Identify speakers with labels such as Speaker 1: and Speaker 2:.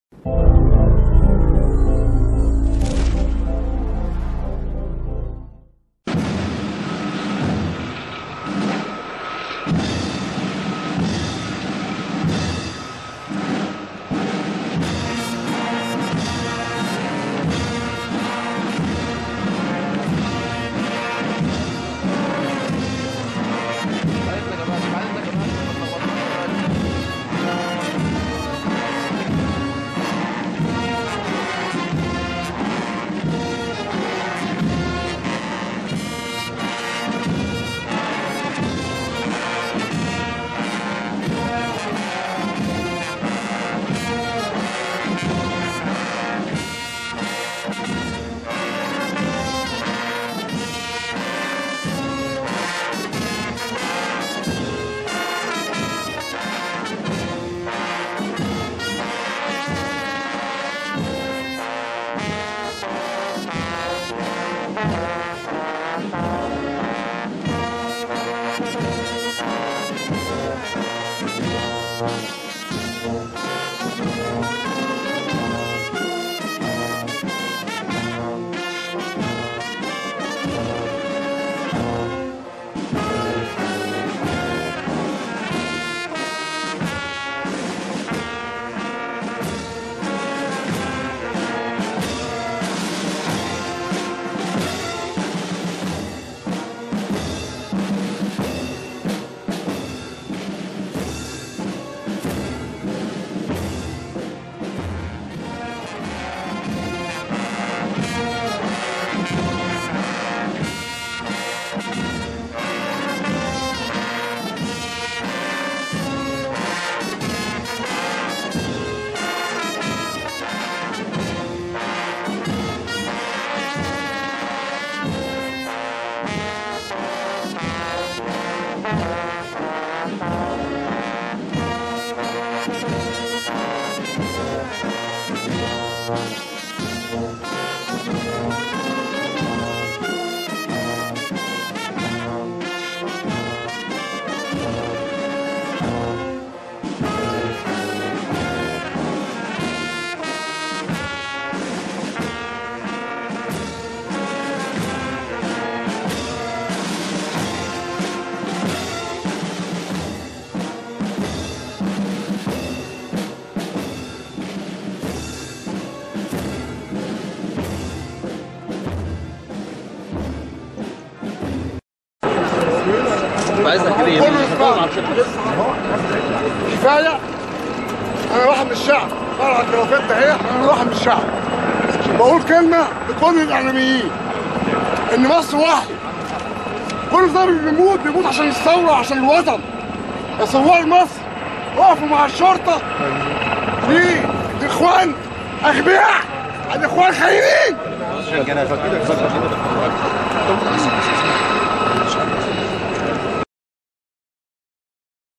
Speaker 1: كفايه انا واحد من الشعب طلعت جوافات اهي انا واحد من الشعب بقول كلمه لكل الاعلاميين ان مصر واحد كل ضابط بيموت بيموت عشان الثوره عشان الوطن يا ثوار مصر وقفوا مع الشرطه دي دي اخوان اغبياء دي اخوان خاينين